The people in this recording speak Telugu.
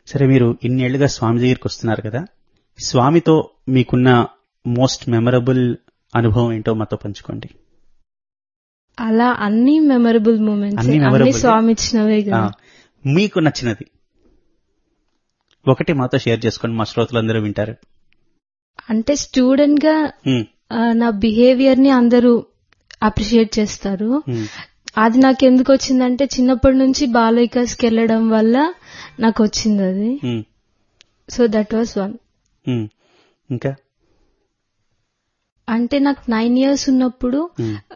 సరే మీరు ఇన్నేళ్లుగా స్వామి దగ్గరికి వస్తున్నారు కదా స్వామితో మీకున్న మోస్ట్ మెమరబుల్ అనుభవం ఏంటో మాతో పంచుకోండి అలా అన్ని మెమరబుల్ మూమెంట్స్ అన్ని అన్ని memorable. స్వామి ఇచ్చినవే ఆ, కదా మీకు నచ్చినది ఒకటి మాతో షేర్ చేసుకోండి మా శ్రోతలందరూ వింటారు అంటే స్టూడెంట్ గా ఉమ్, ఆ, నా బిహేవియర్ ని అందరూ అప్రిషియేట్ చేస్తారు ఉమ్, అది నాకు ఎందుకు వచ్చిందంటే చిన్నప్పటి నుంచి బాల వికాస్కి వెళ్ళడం వల్ల నాకు వచ్చింది అది um, so that was one um. ఇంకా అంటే నాకు నైన్ ఇయర్స్ ఉన్నప్పుడు ఉమ్,